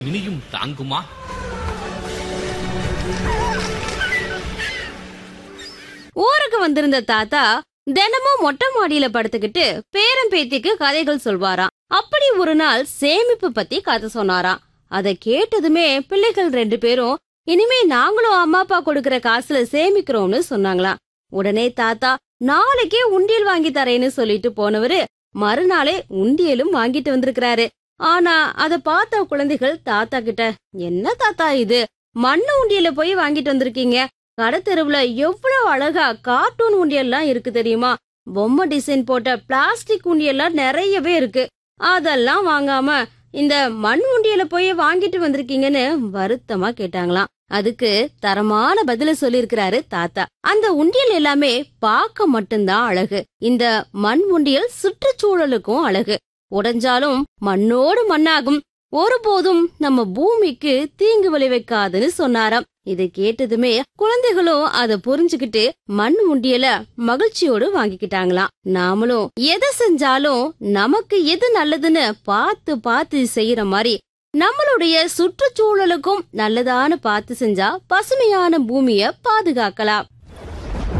இனியும் தாங்குமா ஊருக்கு வந்திருந்த தாத்தா தினமும் மொட்டை மாடியில படுத்துக்கிட்டு பேரன் பேத்திக்கு கதைகள் சொல்வாராம் அப்படி ஒரு நாள் சேமிப்பு பத்தி கதை சொன்னாராம் அதை கேட்டதுமே பிள்ளைகள் ரெண்டு பேரும் இனிமே நாங்களும் அம்மா அப்பா கொடுக்கற காசுல சேமிக்கிறோம்னு சொன்னாங்களாம் உடனே தாத்தா நாளைக்கே உண்டியல் வாங்கி தரேன்னு சொல்லிட்டு போனவரு மறுநாளே உண்டியலும் வாங்கிட்டு வந்திருக்கிறாரு ஆனா அத பார்த்த குழந்தைகள் தாத்தா கிட்ட என்ன தாத்தா இது மண்ணு உண்டியல போய் வாங்கிட்டு வந்திருக்கீங்க கடத்தெருவுல எவ்வளவு அழகா கார்ட்டூன் உண்டியெல்லாம் இருக்கு தெரியுமா பொம்மை டிசைன் போட்ட பிளாஸ்டிக் உண்டியெல்லாம் நிறையவே இருக்கு அதெல்லாம் வாங்காம இந்த மண் உண்டியல போய் வாங்கிட்டு வந்திருக்கீங்கன்னு வருத்தமா கேட்டாங்களாம் அதுக்கு தரமான பதில சொல்லியிருக்கிறாரு தாத்தா அந்த உண்டியல் எல்லாமே பார்க்க மட்டும்தான் அழகு இந்த மண் உண்டியல் சுற்றுச்சூழலுக்கும் அழகு உடைஞ்சாலும் மண்ணோடு மண்ணாகும் ஒருபோதும் நம்ம பூமிக்கு தீங்கு விளைவிக்காதுன்னு சொன்னாராம் இதை கேட்டதுமே குழந்தைகளும் அத புரிஞ்சுக்கிட்டு மண் உண்டியல மகிழ்ச்சியோடு வாங்கிக்கிட்டாங்களாம் நாமளும் எதை செஞ்சாலும் நமக்கு எது நல்லதுன்னு பார்த்து பார்த்து செய்யற மாதிரி நம்மளுடைய சுற்றுச்சூழலுக்கும் நல்லதான்னு பார்த்து செஞ்சா பசுமையான பூமிய பாதுகாக்கலாம்